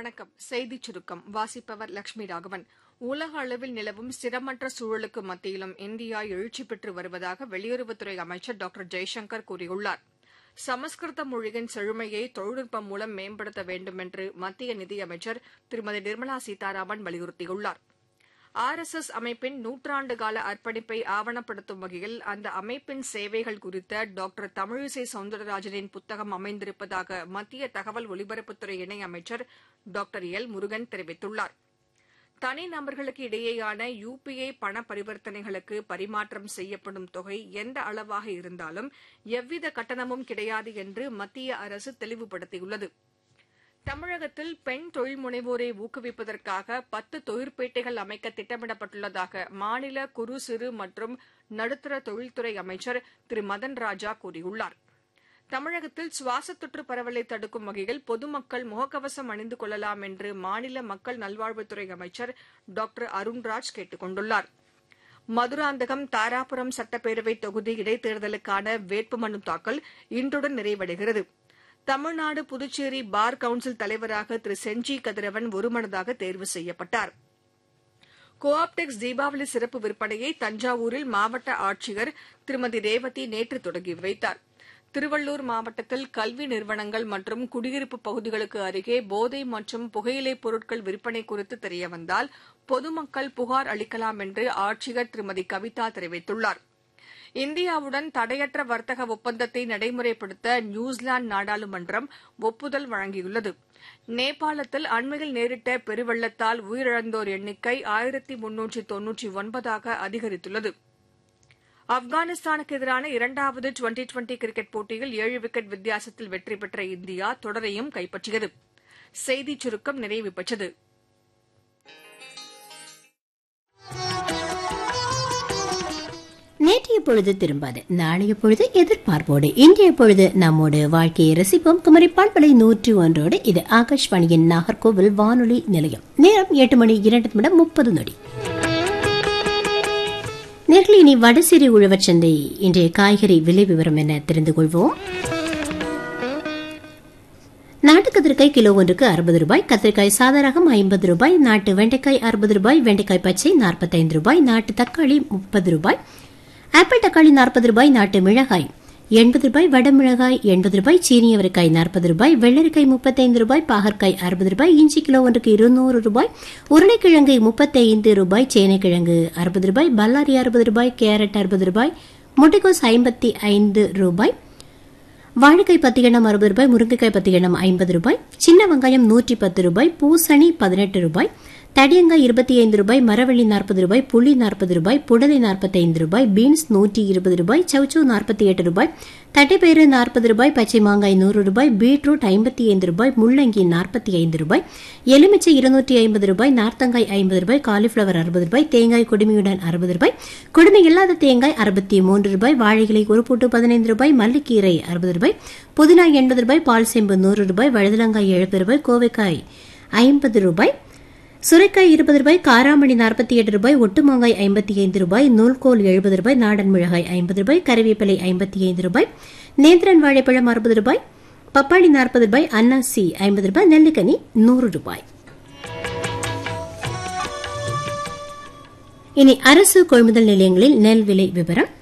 வணக்கம் செய்திச் சுருக்கம் வாசிப்பவர் லட்சுமி ராகவன் உலக அளவில் நிலவும் ஸ்திரமற்ற சூழலுக்கு மத்தியிலும் இந்தியா எழுச்சி பெற்று வருவதாக வெளியுறவுத்துறை அமைச்சர் டாக்டர் ஜெய்சங்கர் கூறியுள்ளார் சமஸ்கிருத மொழியின் செழுமையை தொழில்நுட்பம் மூலம் மேம்படுத்த வேண்டும் என்று மத்திய நிதியமைச்சர் திருமதி நிர்மலா சீதாராமன் வலியுறுத்தியுள்ளார் ஆர் எஸ் எஸ் அமைப்பின் நூற்றாண்டு கால அர்ப்பணிப்பை ஆவணப்படுத்தும் வகையில் அந்த அமைப்பின் சேவைகள் குறித்த டாக்டர் தமிழிசை சவுந்தரராஜனின் புத்தகம் அமைந்திருப்பதாக மத்திய தகவல் ஒலிபரப்புத்துறை இணையமைச்சர் டாக்டர் எல் முருகன் தெரிவித்துள்ளார் தனிநபர்களுக்கு இடையேயான யுபிஐ பண பரிவர்த்தனைகளுக்கு பரிமாற்றம் செய்யப்படும் தொகை எந்த அளவாக இருந்தாலும் எவ்வித கட்டணமும் கிடையாது என்று மத்திய அரசு தெளிவுபடுத்தியுள்ளது தமிழகத்தில் பெண் தொழில் முனைவோரை ஊக்குவிப்பதற்காக பத்து தொழிற்பேட்டைகள் அமைக்க திட்டமிடப்பட்டுள்ளதாக மாநில குறு சிறு மற்றும் நடுத்தர தொழில்துறை அமைச்சர் திரு மதன் ராஜா கூறியுள்ளார் தமிழகத்தில் சுவாச தொற்று பரவலை தடுக்கும் வகையில் பொதுமக்கள் முகக்கவசம் அணிந்து கொள்ளலாம் என்று மாநில மக்கள் நல்வாழ்வுத்துறை அமைச்சர் டாக்டர் அருண்ராஜ் கேட்டுக் கொண்டுள்ளார் மதுராந்தகம் தாராபுரம் சட்டப்பேரவை தொகுதி இடைத்தேர்தலுக்கான வேட்புமனு தாக்கல் இன்றுடன் நிறைவடைகிறது தமிழ்நாடு புதுச்சேரி பார் கவுன்சில் தலைவராக திரு செஞ்சி கதிரவன் ஒருமனதாக தேர்வு செய்யப்பட்டார் கோ ஆப்டெக்ஸ் தீபாவளி சிறப்பு விற்பனையை தஞ்சாவூரில் மாவட்ட ஆட்சியர் திருமதி ரேவதி நேற்று தொடங்கி வைத்தார் திருவள்ளூர் மாவட்டத்தில் கல்வி நிறுவனங்கள் மற்றும் குடியிருப்பு பகுதிகளுக்கு அருகே போதை மற்றும் புகையிலைப் பொருட்கள் விற்பனை குறித்து தெரியவந்தால் பொதுமக்கள் புகார் அளிக்கலாம் என்று ஆட்சியர் திருமதி கவிதா தெரிவித்துள்ளாா் இந்தியாவுடன் தடையற்ற வர்த்தக ஒப்பந்தத்தை நடைமுறைப்படுத்த நியூசிலாந்து நாடாளுமன்றம் ஒப்புதல் வழங்கியுள்ளது நேபாளத்தில் அண்மையில் நேரிட்ட பெருவெள்ளத்தால் உயிரிழந்தோர் எண்ணிக்கை ஆயிரத்தி முன்னூற்றி தொன்னூற்றி ஒன்பதாக அதிகரித்துள்ளது ஆப்கானிஸ்தானுக்கு எதிரான இரண்டாவது டுவெண்டி டுவெண்டி கிரிக்கெட் போட்டியில் ஏழு விக்கெட் வித்தியாசத்தில் வெற்றி பெற்ற இந்தியா தொடரையும் கைப்பற்றியது செய்திச் சுருக்கம் நிறைவு பெற்றது நேற்றைய பொழுது திரும்பாது நாளைய பொழுது எதிர்பார்ப்போடு இன்றைய பொழுது நம்மோடு வாழ்க்கையை ரசிப்போம் குமரி பண்பலை நூற்றி ஒன்றோடு இது ஆகாஷ்வாணியின் நாகர்கோவில் வானொலி நிலையம் நேரம் எட்டு மணி இரண்டு நிமிடம் முப்பது நொடி நேரில் இனி வடசிறி உழவர் சந்தை இன்றைய காய்கறி விலை விவரம் என தெரிந்து கொள்வோம் நாட்டு கத்திரிக்காய் கிலோ ஒன்றுக்கு அறுபது ரூபாய் கத்திரிக்காய் சாதாரகம் ஐம்பது ரூபாய் நாட்டு வெண்டைக்காய் அறுபது ரூபாய் வெண்டைக்காய் பச்சை நாற்பத்தைந்து ரூபாய் நாட்டு தக்காளி முப்பது ரூபாய் ஆப்பிள் தக்காளி நாற்பது ரூபாய் நாட்டு மிளகாய் எண்பது ரூபாய் வடமிளகாய் எண்பது ரூபாய் சீனியவரைக்காய் நாற்பது ரூபாய் வெள்ளரிக்காய் முப்பத்தைந்து ரூபாய் பாகற்காய் அறுபது ரூபாய் இஞ்சி கிலோ ஒன்றுக்கு இருநூறு ரூபாய் உருளைக்கிழங்கு முப்பத்தைந்து ரூபாய் சேனைக்கிழங்கு அறுபது ரூபாய் பல்லாரி அறுபது ரூபாய் கேரட் அறுபது ரூபாய் முட்டைகோஸ் ஐம்பத்தி ஐந்து ரூபாய் வாழைக்காய் பத்து எண்ணம் அறுபது ரூபாய் முருங்கைக்காய் பத்து எண்ணம் ஐம்பது ரூபாய் சின்ன வெங்காயம் நூற்றி பத்து ரூபாய் பூசணி பதினெட்டு ரூபாய் தடியங்காய் இருபத்தி ஐந்து ரூபாய் மரவள்ளி நாற்பது ரூபாய் புளி நாற்பது ரூபாய் புடலை நாற்பத்தைந்து ரூபாய் பீன்ஸ் நூற்றி இருபது ரூபாய் சவுச்சோ நாற்பத்தி எட்டு ரூபாய் தட்டைப்பயிறு நாற்பது ரூபாய் பச்சை மாங்காய் நூறு ரூபாய் பீட்ரூட் ஐம்பத்தி ஐந்து ரூபாய் முள்ளங்கி நாற்பத்தி ஐந்து ரூபாய் எலுமிச்சை இருநூற்றி ஐம்பது ரூபாய் நார்த்தங்காய் ஐம்பது ரூபாய் காலிஃபிளவர் அறுபது ரூபாய் தேங்காய் குடுமையுடன் அறுபது ரூபாய் குடுமை இல்லாத தேங்காய் அறுபத்தி மூன்று ரூபாய் வாழைகளை ஒரு பூட்டு பதினைந்து ரூபாய் மல்லிக்கீரை அறுபது ரூபாய் புதினா எண்பது ரூபாய் பால் செம்பு நூறு ரூபாய் வழுதலங்காய் எழுபது ரூபாய் கோவைக்காய் ஐம்பது ரூபாய் சுரைக்காய் இருபது ரூபாய் காராமணி நாற்பத்தி எட்டு ரூபாய் ஒட்டு மாங்காய் ஐம்பத்தி ஐந்து ரூபாய் நூல்கோல் எழுபது ரூபாய் நாடன் மிளகாய் ஐம்பது ரூபாய் கறிவேப்பிலை ஐம்பத்தி ஐந்து ரூபாய் நேந்திரன் வாழைப்பழம் அறுபது ரூபாய் பப்பாளி நாற்பது ரூபாய் அன்னாசி ஐம்பது ரூபாய் நெல்லிக்கனி நூறு ரூபாய் இனி அரசு கொள்முதல் நிலையங்களில் நெல் விலை விவரம்